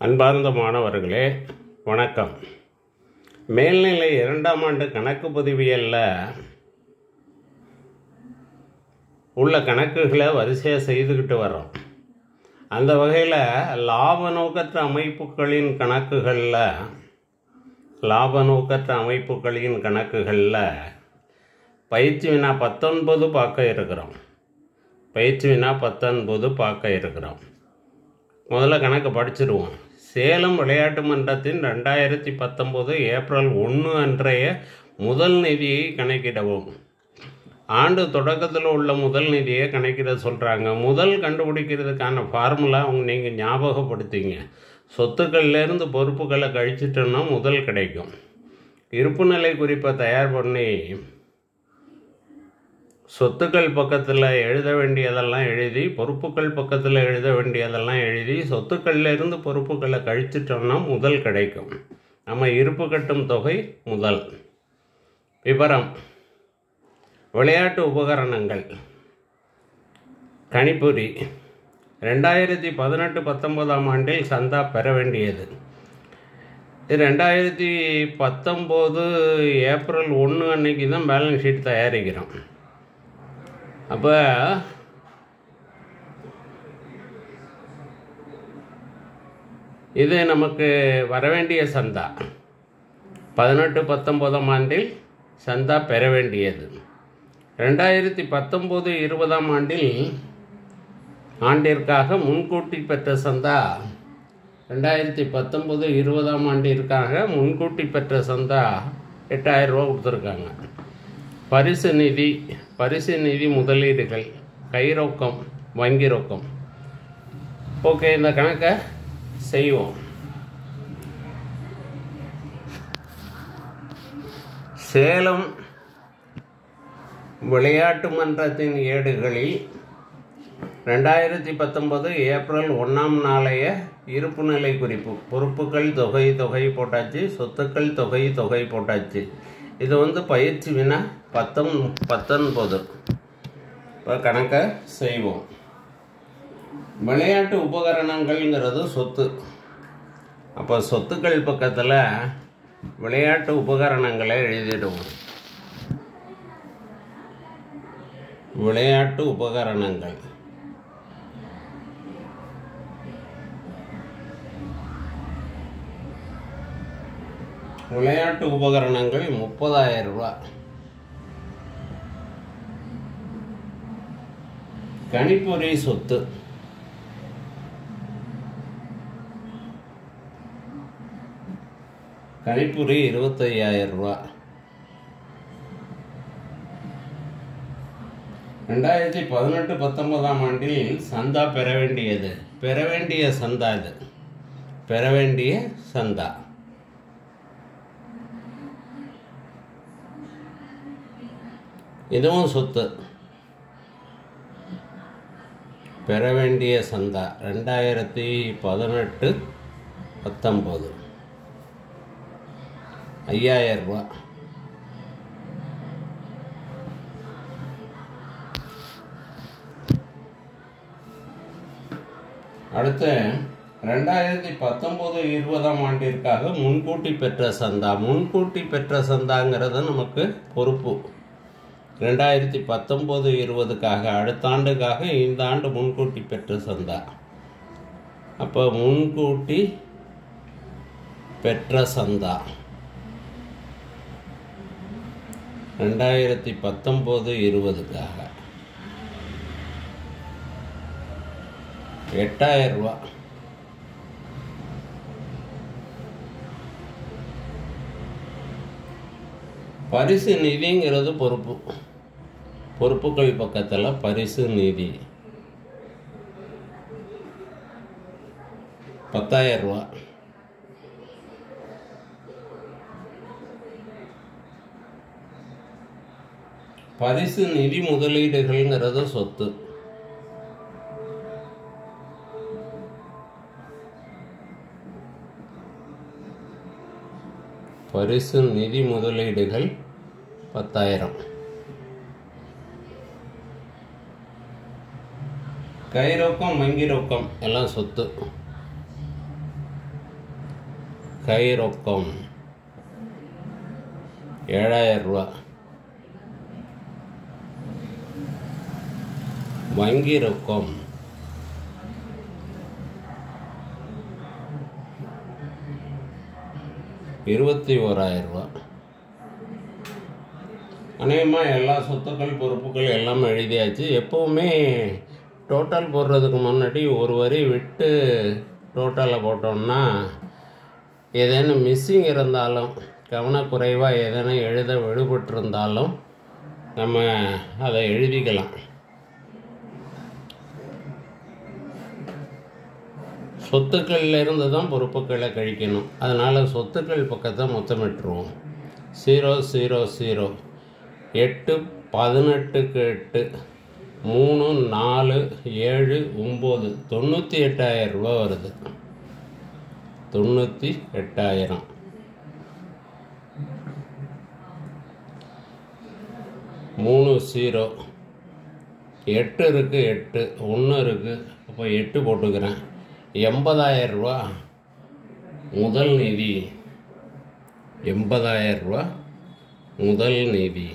அன்பார்ந்த மாணவர்களே வணக்கம் மேல்நிலை இரண்டாம் ஆண்டு கணக்கு பதிவியலில் உள்ள கணக்குகளை வரிசையாக செய்துக்கிட்டு வர்றோம் அந்த வகையில் லாப நோக்கற்ற அமைப்புகளின் கணக்குகளில் லாப நோக்கற்ற அமைப்புகளின் கணக்குகளில் பயிற்சி வினா பத்தொன்பது பார்க்க இருக்கிறோம் பயிற்சி வினா பத்தொன்பது பார்க்க இருக்கிறோம் முதல்ல கணக்கு படிச்சிடுவோம் சேலம் விளையாட்டு மன்றத்தின் ரெண்டாயிரத்தி பத்தொம்போது ஏப்ரல் ஒன்று அன்றைய முதல் நிதியை கணக்கிடவும் ஆண்டு தொடக்கத்தில் உள்ள முதல் நிதியை கணக்கிட சொல்கிறாங்க முதல் கண்டுபிடிக்கிறதுக்கான ஃபார்முலா அவங்க நீங்கள் ஞாபகப்படுத்திங்க சொத்துக்கள்லேருந்து பொறுப்புகளை கழிச்சிட்டோன்னா முதல் கிடைக்கும் இருப்புநிலை குறிப்பை தயார் பண்ணி சொத்துக்கள் பக்கத்தில் எழுத வேண்டியதெல்லாம் எழுதி பொறுப்புகள் பக்கத்தில் எழுத வேண்டியதெல்லாம் எழுதி சொத்துக்கள்ல இருந்து பொறுப்புகளை கழிச்சிட்டோம்னா முதல் கிடைக்கும் நம்ம இருப்பு கட்டும் தொகை முதல் விவரம் விளையாட்டு உபகரணங்கள் கணிப்பொறி ரெண்டாயிரத்தி பதினெட்டு பத்தொன்பதாம் ஆண்டில் சந்தா பெற வேண்டியது இது ரெண்டாயிரத்தி பத்தொம்போது ஏப்ரல் ஒன்று அன்னைக்கு தான் பேலன்ஸ் ஷீட் தயாரிக்கிறோம் அப்போ இது நமக்கு வரவேண்டிய சந்தா பதினெட்டு பத்தொம்போதாம் ஆண்டில் சந்தா பெற வேண்டியது ரெண்டாயிரத்தி பத்தொம்போது இருபதாம் ஆண்டில் ஆண்டிற்காக முன்கூட்டி பெற்ற சந்தா ரெண்டாயிரத்தி பத்தொம்போது இருபதாம் ஆண்டிற்காக முன்கூட்டி பெற்ற சந்தா எட்டாயிரம் ரூபா கொடுத்துருக்காங்க பரிசு நிதி பரிசு நிதி முதலீடுகள் கை ரொக்கம் வங்கி ரொக்கம் ஓகே இந்த கணக்கை செய்வோம் சேலம் விளையாட்டு மன்றத்தின் ஏடுகளில் ரெண்டாயிரத்தி பத்தொன்பது ஏப்ரல் ஒன்றாம் நாளைய இருப்பு நிலை குறிப்பு பொறுப்புகள் தொகை தொகை போட்டாச்சு சொத்துக்கள் தொகை தொகை போட்டாச்சு இது வந்து பயிற்சி வினா பத்தொன் பத்தொன்பது இப்போ கணக்கை செய்வோம் விளையாட்டு உபகரணங்கள்ங்கிறது சொத்து அப்போ சொத்துக்கள் பக்கத்தில் விளையாட்டு உபகரணங்களை எழுதிடுவோம் விளையாட்டு உபகரணங்கள் விளையாட்டு உபகரணங்கள் முப்பதாயிரம் ரூபாய் கணிப்பொறி சொத்து கணிப்பொறி இருபத்தையாயிரம் ரூபா ரெண்டாயிரத்தி பதினெட்டு பத்தொன்பதாம் ஆண்டில் சந்தா பெற வேண்டியது பெற வேண்டிய சந்தா இது பெற வேண்டிய சந்தா இதுவும் சொத்து பெற வேண்டிய சந்தா ரெண்டாயிரத்தி பதினெட்டு பத்தொம்போது ஐயாயிரம் ரூபா அடுத்து ரெண்டாயிரத்தி பத்தொம்போது இருபதாம் ஆண்டிற்காக முன்கூட்டி பெற்ற சந்தா முன்கூட்டி பெற்ற சந்தாங்கிறது நமக்கு பொறுப்பு ரெண்டாயிரத்தி பத்தொம்போது இருபதுக்காக அடுத்த ஆண்டுக்காக இந்த ஆண்டு முன்கூட்டி பெற்ற சந்தா அப்போ முன்கூட்டி பெற்ற சந்தா ரெண்டாயிரத்தி பத்தொம்போது இருபதுக்காக எட்டாயிரம் ரூபா பரிசு நிதிங்கிறது பொறுப்பு பொறுப்புகள் பக்கத்தில் பரிசு நிதி பத்தாயிரம் ரூபா பரிசு நிதி முதலீடுகள்ங்கிறது சொத்து பரிசு நிதி முதலீடுகள் பத்தாயிரம் கை ரொக்கம் வங்கி ரொக்கம் எல்லாம் சொத்து கை ரொக்கம் ஏழாயிரம் ரூபா வங்கி ரொக்கம் இருபத்தி ஓராயிரம் ரூபா அநேகமாக எல்லா சொத்துக்கள் பொறுப்புகள் எல்லாம் எழுதியாச்சு எப்போவுமே டோட்டல் போடுறதுக்கு முன்னாடி ஒரு வரி விட்டு டோட்டலை போட்டோம்னா ஏதேனும் மிஸ்ஸிங் இருந்தாலும் கவனக்குறைவாக ஏதேனும் எழுத விடுபட்டிருந்தாலும் நம்ம அதை எழுதிக்கலாம் சொத்துக்கள்ல இருந்து தான் பொறுப்புகளை கழிக்கணும் அதனால் சொத்துக்கள் பக்கத்தை மொத்தமிட்டுருவோம் ஜீரோ ஜீரோ ஜீரோ எட்டு பதினெட்டுக்கு எட்டு மூணு நாலு ஏழு ஒம்பது தொண்ணூற்றி எட்டாயிரம் ரூபா வருது தொண்ணூற்றி எட்டாயிரம் மூணு ஜீரோ எட்டு இருக்குது எட்டு ஒன்று இருக்குது அப்போ எட்டு போட்டுக்கிறேன் எண்பதாயிரம் ரூபா முதல் நிதி எண்பதாயிரம் ரூபா முதல் நிதி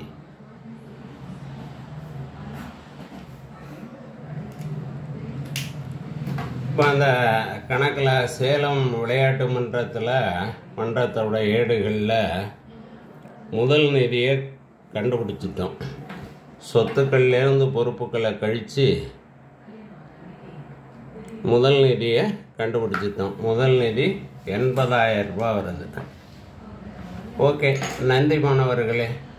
இப்போ அந்த கணக்கில் சேலம் விளையாட்டு மன்றத்தில் மன்றத்தோட ஏடுகளில் முதல் நிதியை கண்டுபிடிச்சிட்டோம் சொத்துக்கள்லேருந்து பொறுப்புகளை கழித்து முதல் நிதியை கண்டுபிடிச்சிட்டோம் முதல் நிதி எண்பதாயிரம் ரூபாய் வருது ஓகே நன்றி மாணவர்களே